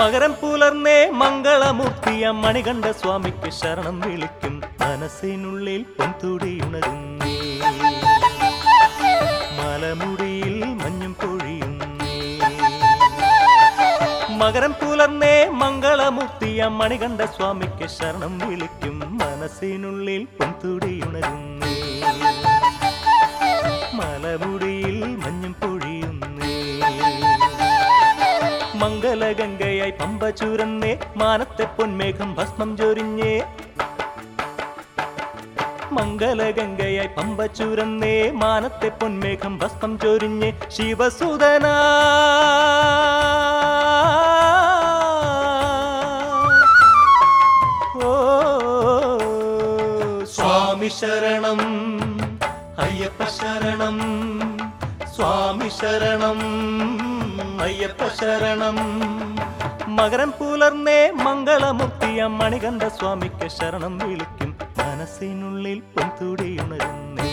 മകരം പുലർന്നേ മംഗളമൂർത്തിയ മണികണ്ഠ സ്വാമിക്ക് ശരണം വിളിക്കും മനസ്സിനുള്ളിൽ പൊന്തുടിയുണരുന്നേ മലമുടിയിൽ മഞ്ഞും പൊഴിയുന്നേ മകരം പുലർന്നേ മംഗളമൂർത്തിയ മണികണ്ഠ സ്വാമിക്ക് ശരണം വിളിക്കും മനസ്സിനുള്ളിൽ പൊന്തുടിയുണരുന്നേ മലമുടിയിൽ മഞ്ഞും പൊഴിയുന്നേ മംഗലഗംഗയായി പമ്പ ചൂരന്നേ മാനത്തെ പൊന്മേഘം ഭസ്മം ചൊരിഞ്ഞേ മംഗലഗംഗയായി പമ്പ ചൂരന്നേ മാനത്തെ പൊന്മേഘം ഭസ്മം ചൊരിഞ്ഞേ ശിവസുതന ഓ സ്വാമി ശരണം അയ്യപ്പ ശരണം സ്വാമി ശരണം അയ്യപ്പ ശരണം മകരം പുലർന്നേ മംഗളമുക്തിയ മണികണ്ഠ സ്വാമിക്ക് ശരണം വിളിക്കും മനസ്സിനുള്ളിൽ പൊന്തുടിയുണരുന്നേ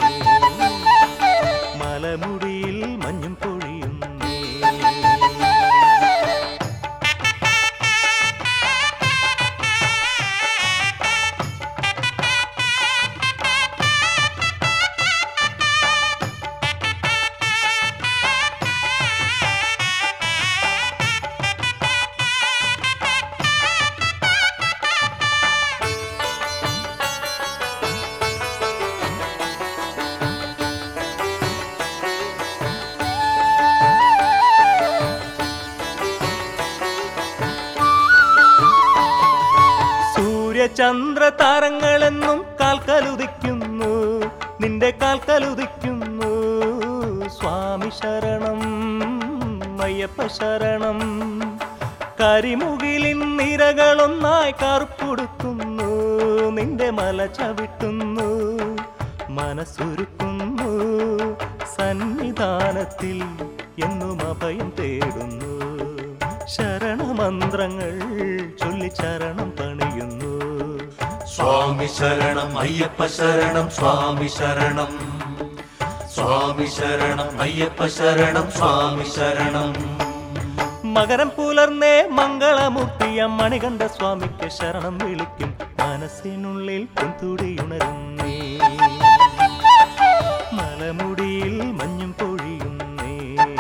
മലമുടിയിൽ മഞ്ഞും പൊഴിയുന്നേ സൂര്യചന്ദ്ര താരങ്ങളെന്നും കാൽക്കലുദിക്കുന്നു നിന്റെ കാൽക്കലുദിക്കുന്നു സ്വാമി ശരണം അയ്യപ്പ ശരണം കരിമുകിലിൻ നിരകളൊന്നായി കറുപ്പൊടുക്കുന്നു നിന്റെ മല ചവിട്ടുന്നു മനസ്സുരുക്കുന്നു സന്നിധാനത്തിൽ എന്നും അഭയം തേടുന്നു ശരണമന്ത്രങ്ങൾ ചൊല്ലി ചരണം പണിയുന്നു സ്വാമി ശരണം അയ്യപ്പ ശരണം സ്വാമി ശരണം സ്വാമി ശരണം അയ്യപ്പ ശരണം സ്വാമി ശരണം മകരം പുലർന്നേ മംഗളമൂർത്തിയ മണികണ്ഠ സ്വാമിക്ക് ശരണം വിളിക്കും മനസ്സിനുള്ളിൽ പൊന്തുടിയുണരുന്നേ മലമുടിയിൽ മഞ്ഞും പൊഴിയുന്നേ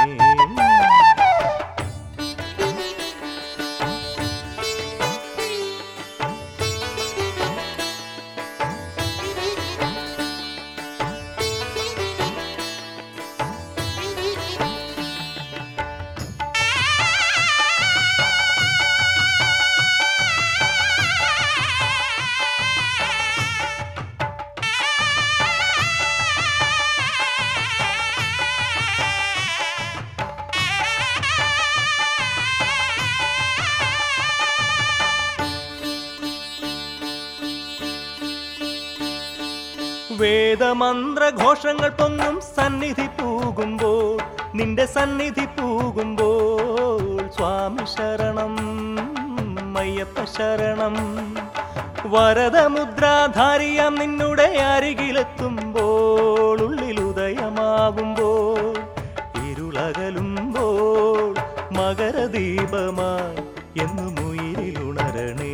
വേദമന്ത്രഘോഷങ്ങൾ പൊങ്ങും സന്നിധി പൂകുമ്പോൾ നിന്റെ സന്നിധി പൂകുമ്പോൾ സ്വാമി ശരണം അയ്യപ്പ ശരണം വരദമുദ്രാധാരിയാം നിന്നുടെ അരികിലെത്തുമ്പോൾ ഉള്ളിൽ ഉദയമാകുമ്പോൾ ഇരുളകലുമ്പോൾ മകരദീപമായി എന്നും ഉയിരിലുണരണേ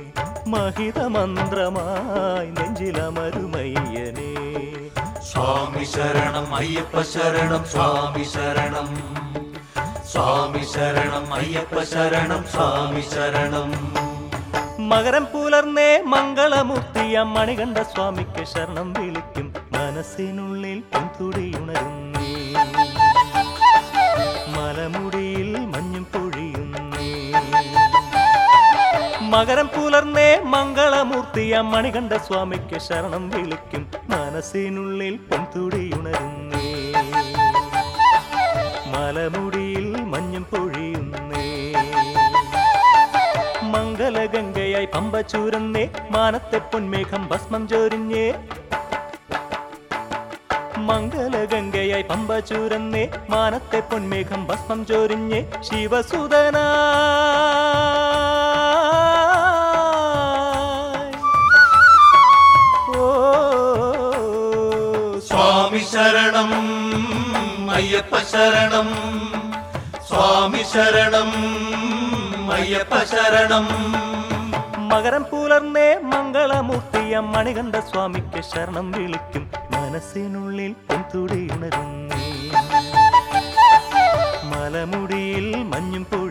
മഹിതമന്ത്രമായി നെഞ്ചിലമരുമയ്യനേ സ്വാമി ശരണം അയ്യപ്പ ശരണം സ്വാമി ശരണം സ്വാമി ശരണം അയ്യപ്പ ശരണം സ്വാമി ശരണം മകരം പുലർന്നേ മംഗളമൂർത്തിയ മണികണ്ഠ സ്വാമിക്ക് ശരണം വിളിക്കും മനസ്സിനുള്ളിൽ പൊന്തുടിയുണരുന്നേ മലമുടിയിൽ മഞ്ഞും പൊഴിയുന്നേ മകരം പുലർന്നേ മംഗളമൂർത്തിയ മണികണ്ഠ സ്വാമിക്ക് ശരണം വിളിക്കും മനസ്സിനുള്ളിൽ പൊന്തുടിയുണരുന്നേ മലമുടിയിൽ മഞ്ഞും പൊഴിയുന്നേ മംഗലഗംഗയായി പമ്പ ചൂരന്നേ മാനത്തെ പൊന്മേഘം ഭസ്മം ചൊരിഞ്ഞേ മംഗലഗംഗയായി പമ്പ ചൂരന്നേ മാനത്തെ പൊന്മേഘം ഭസ്മം ചൊരിഞ്ഞേ ശിവസുതന സ്വാമി ശരണം അയ്യപ്പ ശരണം സ്വാമി ശരണം അയ്യപ്പ ശരണം മകരം പുലർന്നേ മംഗളമൂർത്തിയ മണികണ്ഠ സ്വാമിക്ക് ശരണം വിളിക്കും മനസ്സിനുള്ളിൽ പൊന്തുടിയുണരുന്നേ മലമുടിയിൽ മഞ്ഞും പൊടി